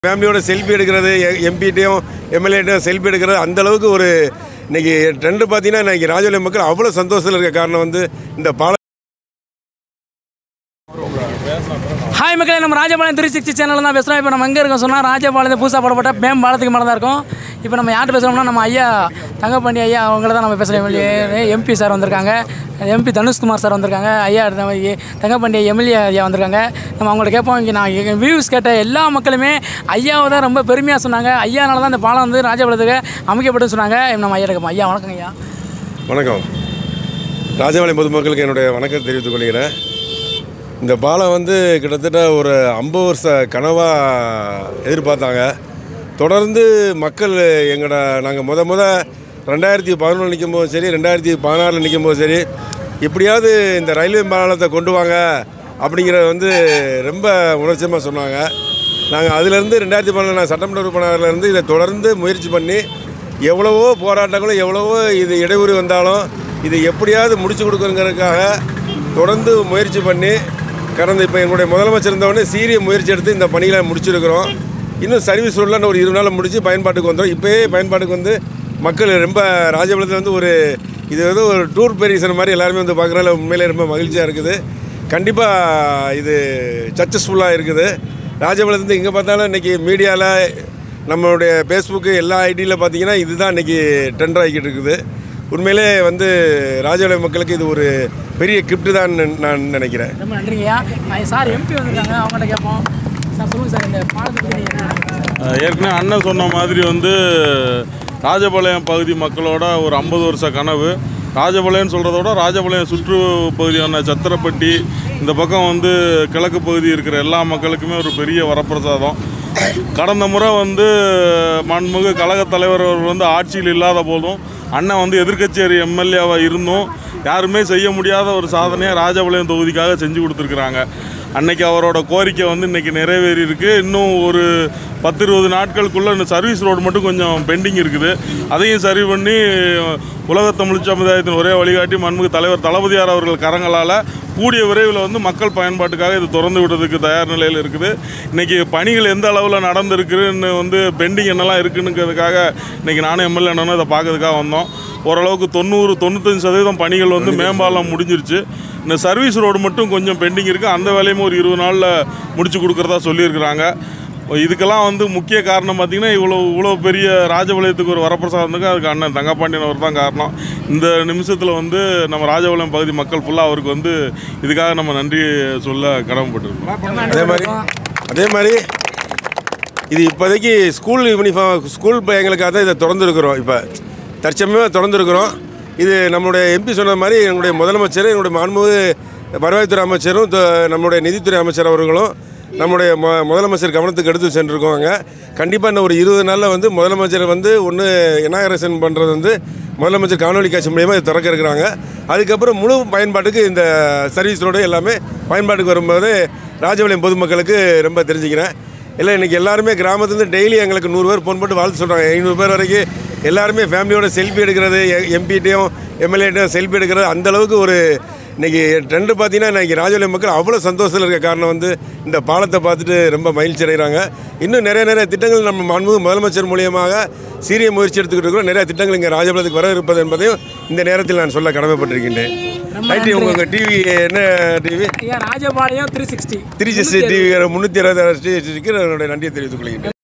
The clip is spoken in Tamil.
ஃபேமிலியோட செல்ஃபி எடுக்கிறது எம்பிட்டையும் எம்எல்ஏட்டையும் செல்ஃபி எடுக்கிறது அந்த அளவுக்கு ஒரு இன்னைக்கு ட்ரெண்டு பார்த்தீங்கன்னா இன்னைக்கு ராஜபாளையம் மக்கள் அவ்வளோ சந்தோஷத்தில் இருக்க காரணம் வந்து இந்த பால ஹாய் மக்களே நம்ம ராஜபாளையம் த்ரீ சிக்ஸ்டி சேனலில் தான் பேசுகிறோம் இப்போ நம்ம எங்கே இருக்கோம் சொன்னால் ராஜபாளையத்தில் புதுசாக போடப்பட்ட மேம் பாலத்துக்கு மேலே தான் இருக்கோம் இப்போ நம்ம யார்கிட்ட பேசுகிறோம்னா நம்ம ஐயா தங்கப்பாண்டி ஐயா அவங்கள தான் நம்ம பேசுகிறோம் எம்பி சார் வந்திருக்காங்க எம்பி தனுஷ்குமார் சார் வந்திருக்காங்க ஐயா நம்ம ஏ- தங்கப்பாண்டி எம்எல்ஏ ஐயா வந்திருக்காங்க நம்ம அவங்கள்ட்ட கேட்போம் இங்கே நான் வியூஸ் கேட்ட எல்லா மக்களுமே ஐயாவை தான் ரொம்ப பெருமையாக சொன்னாங்க ஐயானால தான் இந்த பாலம் வந்து ராஜபாளையத்துக்கு அமைக்கப்பட்டு சொன்னாங்க நம்ம ஐயா கேட்போம் ஐயா வணக்கம் ஐயா வணக்கம் ராஜபாளையம் பொதுமக்களுக்கு என்னுடைய வணக்கத்தை தெரிவித்துக் கொள்கிறேன் இந்த பாலம் வந்து கிட்டத்தட்ட ஒரு ஐம்பது வருஷ கனவாக எதிர்பார்த்தாங்க தொடர்ந்து மக்கள் எங்களோட நாங்கள் முத முத ரெண்டாயிரத்தி பதினொன்று நிற்கும் போதும் சரி ரெண்டாயிரத்தி பதினாறில் நிற்கும் போதும் சரி எப்படியாவது இந்த ரயில்வே பாலத்தை கொண்டு வாங்க அப்படிங்கிறத வந்து ரொம்ப உணர்ச்சியமாக சொன்னாங்க நாங்கள் அதுலேருந்து ரெண்டாயிரத்தி பதினொன்று சட்டமன்ற உறுப்பினர்லேருந்து இதை தொடர்ந்து முயற்சி பண்ணி எவ்வளவோ போராட்டங்களும் எவ்வளவோ இது இடையூறு வந்தாலும் இதை எப்படியாவது முடிச்சு கொடுக்குறதுக்காக தொடர்ந்து முயற்சி பண்ணி கடந்த இப்போ எங்களுடைய முதலமைச்சர் இருந்தவொடனே சீரிய முயற்சி எடுத்து இந்த பணிகளை முடிச்சிருக்கிறோம் இன்னும் சர்வீஸ் ரோடில் ஒரு இருபது நாள் முடிச்சு பயன்பாட்டுக்கு வந்துடும் இப்போயே பயன்பாட்டுக்கு வந்து மக்கள் ரொம்ப ராஜபாளையத்தில் வந்து ஒரு இது வந்து ஒரு டூர் பெரிசன் மாதிரி எல்லாருமே வந்து பார்க்குறதுல உண்மையிலே ரொம்ப மகிழ்ச்சியாக இருக்குது கண்டிப்பாக இது சக்ஸஸ்ஃபுல்லாக இருக்குது ராஜபாளையத்துலேருந்து இங்கே பார்த்தாலும் இன்றைக்கி மீடியாவில் நம்மளுடைய ஃபேஸ்புக்கு எல்லா ஐடியில் பார்த்தீங்கன்னா இதுதான் இன்றைக்கி ட்ரெண்ட் ஆகிக்கிட்டு இருக்குது உண்மையிலே வந்து ராஜபாளையம் மக்களுக்கு இது ஒரு பெரிய கிஃப்ட் தான் நான் நினைக்கிறேன் ரொம்ப நன்றிங்க ஐயா நான் சார் எம்பி வந்திருக்காங்க அவங்கள்ட்ட கேட்போம் சார் சொல்லுங்கள் சார் இந்த பாலத்தை பற்றி நீங்கள் என்ன நினைக்கிறீங்க? அஹ் ஏற்கனவே அண்ணன் சொன்ன மாதிரி வந்து ராஜபாளையம் பகுதி மக்களோட ஒரு ஐம்பது வருஷ கனவு ராஜபாளையம்னு சொல்கிறத விட ராஜபாளையம் சுற்று பகுதியான சத்திரப்பட்டி இந்த பக்கம் வந்து கிழக்கு பகுதி இருக்கிற எல்லா மக்களுக்குமே ஒரு பெரிய வரப்பிரசாதம் கடந்த முறை வந்து மாண்புமிகு கழகத் தலைவர் அவர்கள் வந்து ஆட்சியில் இல்லாத போதும் அண்ணன் வந்து எதிர்க்கட்சி எம்எல்ஏவாக இருந்தும் யாருமே செய்ய முடியாத ஒரு சாதனையை ராஜபாளையம் தொகுதிக்காக செஞ்சு கொடுத்துருக்குறாங்க அன்னைக்கு அவரோட கோரிக்கை வந்து இன்னைக்கு நிறைவேறி இருக்கு இன்னும் ஒரு பத்து இருபது நாட்களுக்குள்ள இந்த சர்வீஸ் ரோடு மட்டும் கொஞ்சம் பெண்டிங் இருக்குது அதையும் சரி பண்ணி உலக தமிழ் சமுதாயத்தின் ஒரே வழிகாட்டி மண்முக தலைவர் தளபதியார் அவர்கள் கரங்களால் கூடிய விரைவில் வந்து மக்கள் பயன்பாட்டுக்காக இது திறந்து விடுறதுக்கு தயார் நிலையில் இருக்குது இன்னைக்கு பணிகள் எந்த அளவில் நடந்திருக்குன்னு வந்து பெண்டிங் என்னெல்லாம் இருக்குன்னுங்கிறதுக்காக இன்னைக்கு நானும் எம்எல்ஏ அண்ணனும் இதை பார்க்கறதுக்காக வந்தோம் ஓரளவுக்கு தொண்ணூறு தொண்ணூத்தஞ்சு சதவீதம் பணிகள் வந்து மேம்பாலம் முடிஞ்சிருச்சு இந்த சர்வீஸ் ரோடு மட்டும் கொஞ்சம் பெண்டிங் இருக்குது அந்த வேலையும் ஒரு இருபது நாளில் முடிச்சு கொடுக்குறதா சொல்லியிருக்கிறாங்க இதுக்கெல்லாம் வந்து முக்கிய காரணம் பார்த்திங்கன்னா இவ்வளோ இவ்வளோ பெரிய ராஜபாளையத்துக்கு ஒரு வரப்பிரசாதத்துக்கு அதுக்கு அண்ணன் தங்கப்பாண்டியன் அவர் தான் காரணம் இந்த நிமிஷத்தில் வந்து நம்ம ராஜபாளையம் பகுதி மக்கள் ஃபுல்லாக அவருக்கு வந்து இதுக்காக நம்ம நன்றி சொல்ல கடமைப்பட்டிருக்கோம் அதே மாதிரி அதே மாதிரி இது இப்போதைக்கு ஸ்கூல் யூனிஃபார்ம் ஸ்கூல் பையங்களுக்காக தான் இதை திறந்துருக்குறோம் இப்போ தற்சமயமாக திறந்துருக்குறோம் இது நம்மளுடைய எம்பி சொன்ன மாதிரி எங்களுடைய முதலமைச்சர் எங்களுடைய மாண்புமிகு வருவாய்த்துறை அமைச்சரும் த- நம்மளுடைய நிதித்துறை அமைச்சர் அவர்களும் நம்முடைய மொ முதலமைச்சர் கவனத்துக்கு எடுத்து சென்றிருக்கோங்க கண்டிப்பாக இன்னும் ஒரு இருபது நாளில் வந்து முதலமைச்சர் வந்து ஒன்று இனாகரேஷன் பண்ணுறது வந்து முதலமைச்சர் காணொலி காட்சி மூலியமாக இது திறக்க இருக்கிறாங்க அதுக்கப்புறம் முழு பயன்பாட்டுக்கு இந்த சர்வீஸ் ரோடு எல்லாமே பயன்பாட்டுக்கு வரும்போது ராஜபாளையம் பொதுமக்களுக்கு ரொம்ப தெரிஞ்சுக்கிறேன் இல்லை இன்றைக்கி எல்லாருமே கிராமத்துலேருந்து டெய்லி எங்களுக்கு நூறு பேர் ஃபோன் போட்டு வாழ்த்து சொல்கிறாங்க ஐநூறு பேர் வரைக்கும் எல்லாருமே ஃபேமிலியோட செல்ஃபி எடுக்கிறது எம்பிட்டையும் எம்எல்ஏட்டையும் செல்ஃபி எடுக்கிறது அந்த அளவுக்கு ஒரு இன்றைக்கி ட்ரெண்டு பார்த்தீங்கன்னா இன்றைக்கி ராஜபாளையம் மக்கள் அவ்வளோ சந்தோஷத்தில் இருக்க காரணம் வந்து இந்த பாலத்தை பார்த்துட்டு ரொம்ப மகிழ்ச்சி அடைகிறாங்க இன்னும் நிறைய நிறைய திட்டங்கள் நம்ம மாண்புமிகு முதலமைச்சர் மூலியமாக சீரிய முயற்சி எடுத்துக்கிட்டு இருக்கிறோம் நிறைய திட்டங்கள் இங்கே ராஜபாளையத்துக்கு வர இருப்பது என்பதையும் இந்த நேரத்தில் நான் சொல்ல கடமைப்பட்டிருக்கின்றேன் ரைட்டு உங்கள் டிவி என்ன டிவி ஐயா Rajapalayam three sixty three sixty TV முந்நூற்றி அறுபது டிவி என்னுடைய நன்றியை தெரிவித்துக் கொள்கிறேன்